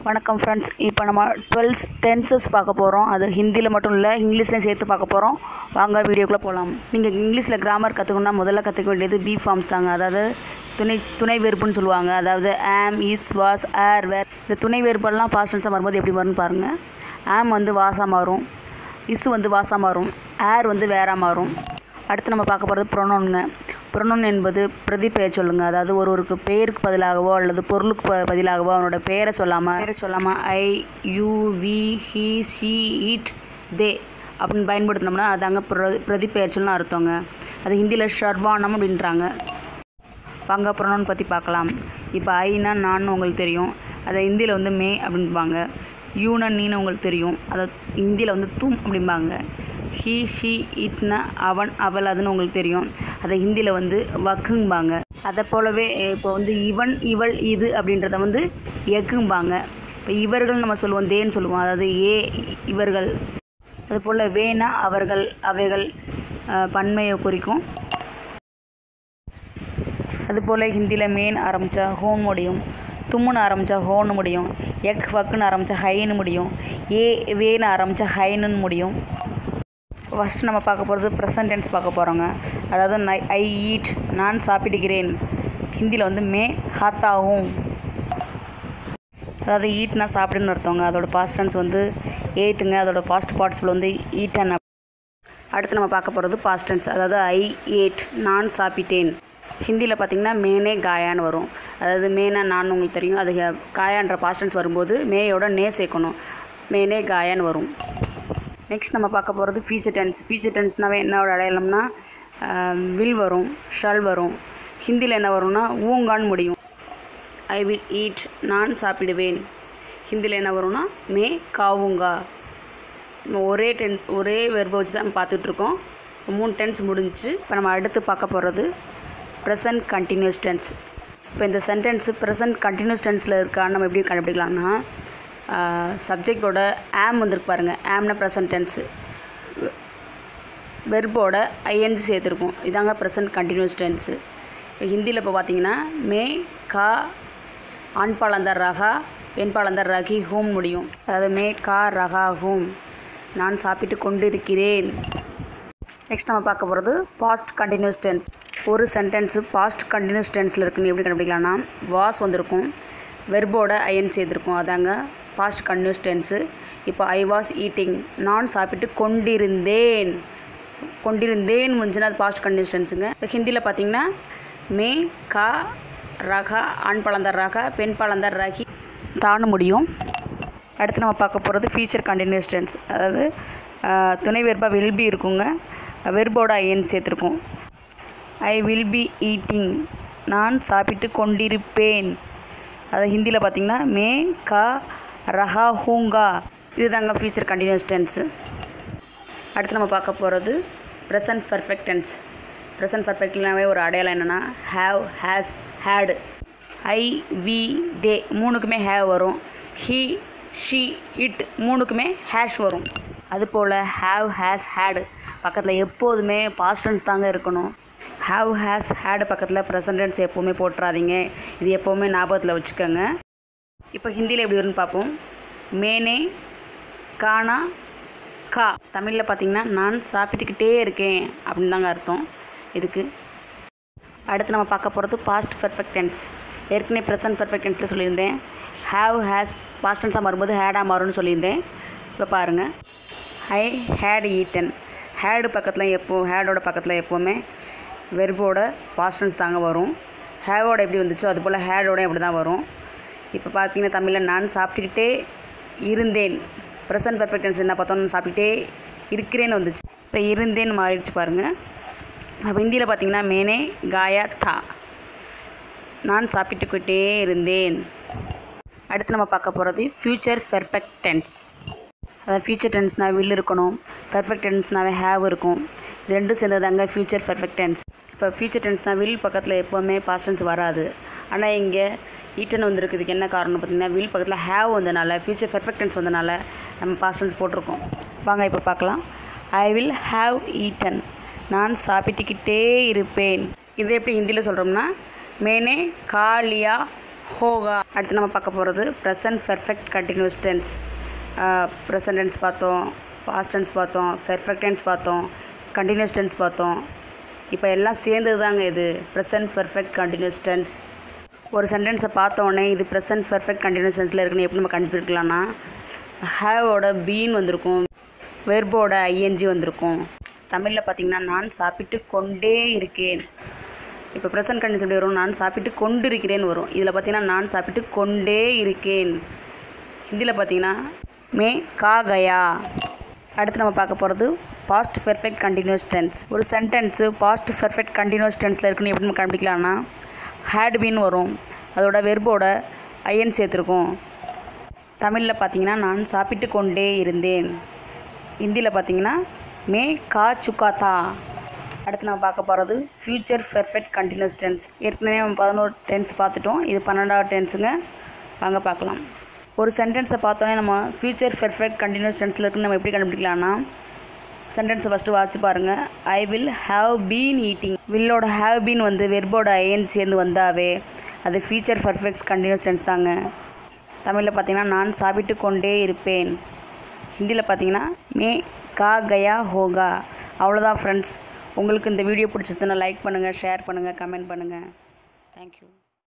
வணக்கம் ஃப்ரெண்ட்ஸ் இப்போ நம்ம டுவெல்த் டென்சஸ் பார்க்க போகிறோம் அது ஹிந்தியில் மட்டும் இல்லை இங்கிலீஷ்லையும் சேர்த்து பார்க்க போகிறோம் வாங்க வீடியோக்குள்ளே போகலாம் நீங்கள் இங்கிலீஷில் கிராமர் கற்றுக்கணும்னா முதல்ல கற்றுக்க வேண்டியது பி ஃபார்ம்ஸ் தாங்க அதாவது துணை துணை வெறுப்புன்னு சொல்லுவாங்க அதாவது ஆம் இஸ் வாஸ் ஏர் வேர் இந்த துணை வெறுப்பெல்லாம் பாஸ்டன்ஸாக வரும்போது எப்படி வரும்னு பாருங்கள் ஆம் வந்து வாசா மாறும் இஸ் வந்து வாசா மாறும் ஏர் வந்து வேறா மாறும் அடுத்து நம்ம பார்க்க போகிறது ப்ரொனோனுங்க ப்ரொனோன் என்பது பிரதிபெயர் சொல்லுங்க அதாவது ஒருவருக்கு பெயருக்கு பதிலாகவோ அல்லது பொருளுக்கு ப பதிலாகவோ அவனோட பெயரை சொல்லாமல் பெயரை சொல்லாமல் I you we he she it they அப்படின்னு பயன்படுத்தினோம்னா அதாங்க பிர பிரதிபெயர் சொல்லணும் அர்த்தங்க அது ஹிந்தியில் ஷர்வானம் அப்படின்றாங்க வாங்க ப்ரொனவுன் பற்றி பார்க்கலாம் இப்போ ஐனா நான் உங்களுக்கு தெரியும் அதை ஹிந்தியில் வந்து மே அப்படின்பாங்க யூனா நீன்னு உங்களுக்கு தெரியும் அதை ஹிந்தியில் வந்து தும் அப்படிம்பாங்க ஹீ ஷி இட்னா அவன் அவள் அதுன்னு உங்களுக்கு தெரியும் அதை ஹிந்தியில் வந்து வக்கும்பாங்க அதை போலவே இப்போ வந்து இவன் இவள் இது அப்படின்றத வந்து எக்கும்பாங்க இப்போ இவர்கள் நம்ம சொல்லுவோம் தேன்னு சொல்லுவோம் அதாவது ஏ இவர்கள் அதுபோல் வேணா அவர்கள் அவைகள் அஹ், பன்மையை குறிக்கும் அதுபோல் ஹிந்தியில் மேன் ஆரம்பித்தா ஹோன் முடியும் தும்முன்னு ஆரம்பித்தா ஹோன்னு முடியும் எக் ஃபக்குன்னு ஆரம்பித்தா ஹைன்னு முடியும் ஏ வேன்னு ஆரம்பித்தா ஹைன்னு முடியும் ஃபஸ்ட் நம்ம பார்க்க போகிறது ப்ரெசன்ட் டென்ஸ் பார்க்க போகிறோங்க அதாவது நை ஐ ஈட் நான் சாப்பிடுகிறேன் ஹிந்தியில் வந்து மே ஹாத்தாவும் அதாவது ஈட்னா சாப்பிடுன்னு அர்த்தங்க அதோட பாஸ்ட் டென்ஸ் வந்து ஏட்டுங்க அதோட பாஸ்ட் பார்ட்ஸில் வந்து ஈட்டன் அடுத்து நம்ம பார்க்க போகிறது பாஸ்ட் டென்ஸ் அதாவது ஐ ஏட் நான் சாப்பிட்டேன் ஹிந்தியில் பார்த்தீங்கன்னா மேனே காயான்னு வரும் அதாவது மேனா நான் உங்களுக்கு தெரியும் அது காயான்ற பாஸ்ட் டென்ஸ் வரும்போது மேயோட நே சேர்க்கணும் மேனே காயான்னு வரும் நெக்ஸ்ட் நம்ம பார்க்க போகிறது ஃபியூச்சர் டென்ஸ் ஃபியூச்சர் டென்ஸ்னாவே என்னோட அடையாளம்னா வில் வரும் ஷல் வரும் ஹிந்தியில் என்ன வரும்னா ஊங்கான்னு முடியும் ஐ வில் ஈட் நான் சாப்பிடுவேன் ஹிந்தியில் என்ன வரும்னா மே காவுங்கா நம்ம ஒரே டென்ஸ் ஒரே வெர்பை வச்சு தான் பார்த்துட்ருக்கோம் மூணு டென்ஸ் முடிஞ்சுச்சு இப்போ நம்ம அடுத்து பார்க்க போகிறது ப்ரெசன்ட் கண்டினியூஸ் டென்ஸ் இப்போ இந்த சென்டென்ஸு ப்ரெசன்ட் கண்டினியூஸ் டென்ஸில் இருக்கான்னு நம்ம எப்படி கண்டுபிடிக்கலாம்னா சப்ஜெக்டோட ஆம் வந்திருக்கு பாருங்கள் ஆம்னா ப்ரெசன்ட் டென்ஸு வெர்போட ஐஎன்ஜி சேர்த்துருக்கும் இதாங்க ப்ரெசன்ட் கண்டினியூஸ் டென்ஸு இப்போ ஹிந்தியில் இப்போ பார்த்தீங்கன்னா மே கா ஆண்பாளந்தர் ரகா பெண்பாளந்தர் ரகி ஹூம் முடியும் அதாவது மே கா ரகா ஹூம் நான் சாப்பிட்டு கொண்டிருக்கிறேன் நெக்ஸ்ட் நம்ம பார்க்க போகிறது பாஸ்ட் கண்டினியூஸ் டென்ஸ் ஒரு சென்டென்ஸு பாஸ்ட் கண்டினியூஸ் டென்ஸில் இருக்குன்னு எப்படி கண்டுபிடிக்கலாம்னா வாஸ் வந்திருக்கும் வெர்போட ஐஎன் சேர்த்துருக்கும் அதாங்க பாஸ்ட் கண்டினியூஸ் டென்ஸு இப்போ ஐ வாஸ் ஈட்டிங் நான் சாப்பிட்டு கொண்டிருந்தேன் கொண்டிருந்தேன் முடிஞ்சுன்னா அது பாஸ்ட் கண்டினியூஸ் டென்ஸுங்க இப்போ ஹிந்தியில் பார்த்தீங்கன்னா மே கா ரகா ஆண் பழந்தர் ரகா பெண் பழந்தர் ரகி தானு முடியும் அடுத்து நம்ம பார்க்க போகிறது ஃபியூச்சர் கண்டினியூஸ் டென்ஸ் அதாவது ஆஹ், துணை வெர்பா வில் பி இருக்குங்க வெர்போட ஐஎன் சேர்த்துருக்கும் ஐ வில் பி ஈட்டிங் நான் சாப்பிட்டு கொண்டிருப்பேன் அது ஹிந்தியில் பார்த்தீங்கன்னா மே கா ரஹா ஹூங்கா இதுதாங்க ஃபியூச்சர் கண்டினியூஸ் டென்ஸு அடுத்து நம்ம பார்க்க போகிறது ப்ரெசன்ட் பர்ஃபெக்ட் டென்ஸ் ப்ரெசன்ட் பர்ஃபெக்ட்னாவே ஒரு அடையாளம் என்னென்னா have has had I we they மூணுக்குமே ஹேவ் வரும் ஹீ ஷி இட் மூணுக்குமே ஹேஷ் வரும் அதுபோல் ஹேவ் ஹேஸ் ஹேடு பக்கத்தில் எப்போதுமே பாஸ்ட் டென்ஸ் தாங்க இருக்கணும் ஹேவ் ஹேஸ் ஹேடு பக்கத்தில் ப்ரெசன்ட் டென்ஸ் எப்போவுமே போட்டுறாதீங்க இது எப்போவுமே ஞாபகத்தில் வச்சுக்கோங்க இப்போ ஹிந்தியில் எப்படி வரும்னு பார்ப்போம் மேனே கானா கா தமிழில் பார்த்தீங்கன்னா நான் சாப்பிட்டுக்கிட்டே இருக்கேன் அப்படின்னு தாங்க அர்த்தம் இதுக்கு அடுத்து நம்ம பார்க்க போகிறது பாஸ்ட் பர்ஃபெக்ட் டென்ஸ் ஏற்கனவே ப்ரெசன்ட் பர்ஃபெக்ட் டென்ஸில் சொல்லியிருந்தேன் ஹேவ் ஹேஸ் பாஸ்ட் டென்ஸாக மாறும்போது ஹேடாக மாறும்னு சொல்லியிருந்தேன் இப்போ பாருங்கள் ஐ ஹேட் ஈட்டன் ஹேடு பக்கத்தில் எப்போ ஹேடோட பக்கத்தில் எப்போவுமே வெர்போட பாஸ்ட் டென்ஸ் தாங்க வரும் ஹேவோட எப்படி வந்துச்சோ அது போல் ஹேடோட அப்படி தான் வரும் இப்போ பார்த்தீங்கன்னா தமிழில் நான் சாப்பிட்டுக்கிட்டே இருந்தேன் ப்ரெசன்ட் பர்ஃபெக்ட் டென்ஸ் என்ன பார்த்தோம் சாப்பிட்டுட்டே இருக்கிறேன்னு வந்துச்சு இப்போ இருந்தேன்னு மாறிடுச்சு பாருங்கள் அப்போ ஹிந்தியில் பார்த்தீங்கன்னா மேனே காயா தா நான் சாப்பிட்டுக்கிட்டே இருந்தேன் அடுத்து நம்ம பார்க்க போகிறது ஃப்யூச்சர் பெர்ஃபெக்ட் டென்ஸ் அதாவது ஃப்யூச்சர் டென்ஸ்னால் வில் இருக்கணும் பெர்ஃபெக்ட் டென்ஸ்னாவே ஹேவ் இருக்கும் இது ரெண்டும் சேர்ந்ததாங்க ஃப்யூச்சர் பெர்ஃபெக்ட் டென்ஸ் இப்போ ஃப்யூச்சர் டென்ஸ்னால் வில் பக்கத்தில் எப்போவுமே பாஸ்ட் டென்ஸ் வராது ஆனால் இங்கே ஈட்டன் வந்திருக்குதுக்கு என்ன காரணம் பார்த்தீங்கன்னா வில் பக்கத்தில் ஹேவ் வந்தனால ஃப்யூச்சர் பெர்ஃபெக்ட் டென்ஸ் வந்தனால நம்ம பாஸ்ட் டென்ஸ் போட்டிருக்கோம் வாங்க இப்போ பார்க்கலாம் ஐ வில் ஹாவ் ஈட்டன் நான் சாப்பிட்டுக்கிட்டே இருப்பேன் இது எப்படி ஹிந்தியில் சொல்கிறோம்னா மேனே காலியா ஹோகா அடுத்து நம்ம பார்க்க போகிறது present perfect continuous tense present tense பார்த்தோம் பாஸ்ட் டென்ஸ் பார்த்தோம் பெர்ஃபெக்ட் டென்ஸ் பார்த்தோம் கண்டினியூஸ் டென்ஸ் பார்த்தோம் இப்போ எல்லாம் சேர்ந்தது தாங்க இது ப்ரெசன்ட் பெர்ஃபெக்ட் கண்டினியூஸ் டென்ஸ் ஒரு சென்டென்ஸை பார்த்த உடனே இது ப்ரெசன்ட் பெர்ஃபெக்ட் கண்டினியூஸ் டென்ஸில் இருக்குன்னு எப்படி நம்ம கண்டுபிடிக்கலாம்னா ஹேவோட பீன் வந்திருக்கும் வெர்போட ஐஎன்ஜி வந்திருக்கும் தமிழில் பார்த்தீங்கன்னா நான் சாப்பிட்டு கொண்டே இருக்கேன் இப்போ ப்ரெசன்ட் கண்டிஷன் எப்படி வரும் நான் சாப்பிட்டு கொண்டு இருக்கிறேன் வரும் இதில் பார்த்தீங்கன்னா நான் சாப்பிட்டு கொண்டே இருக்கேன் ஹிந்தியில் பார்த்தீங்கன்னா மே கா கயா அடுத்து நம்ம பார்க்க போகிறது பாஸ்ட் பெர்ஃபெக்ட் கண்டினியூஸ் டென்ஸ் ஒரு சென்டென்ஸு பாஸ்ட் பெர்ஃபெக்ட் கண்டினியூஸ் டென்ஸில் இருக்குன்னு எப்படி நம்ம கண்டுபிடிக்கலாம்னா ஹேட் பீன் வரும் அதோட வெர்போட ஐஎன் சேர்த்துருக்கும் தமிழில் பார்த்தீங்கன்னா நான் சாப்பிட்டு கொண்டே இருந்தேன் ஹிந்தியில் பார்த்தீங்கன்னா மே கா சுக்காத்தா அடுத்து நம்ம பார்க்க போகிறது ஃப்யூச்சர் பெர்ஃபெக்ட் கண்டினியூஸ் டென்ஸ் ஏற்கனவே நம்ம பதினோரு டென்ஸ் பார்த்துட்டோம் இது பன்னெண்டாவது டென்ஸுங்க வாங்க பார்க்கலாம் ஒரு சென்டென்ஸை பார்த்தோன்னே நம்ம ஃப்யூச்சர் பெர்ஃபெக்ட் கண்டினியூஸ் டென்ஸில் இருக்குன்னு நம்ம எப்படி கண்டுபிடிக்கலாம்னா சென்டென்ஸை ஃபஸ்ட்டு வாசிச்சு பாருங்கள் I will have been eating வில்லோட ஹாவ் பீன் வந்து வெர்போட ஐஎன் சேர்ந்து வந்தாவே அது ஃபியூச்சர் பர்ஃபெக்ட்ஸ் கண்டினியூஸ் டென்ஸ் தாங்க தமிழில் பார்த்தீங்கன்னா நான் சாப்பிட்டு கொண்டே இருப்பேன் ஹிந்தியில் பார்த்தீங்கன்னா மே கா கயா ஹோகா அவ்வளோதான் ஃப்ரெண்ட்ஸ் உங்களுக்கு இந்த வீடியோ பிடிச்சதுன்னா லைக் பண்ணுங்கள் ஷேர் பண்ணுங்கள் கமெண்ட் பண்ணுங்கள் தேங்க்யூ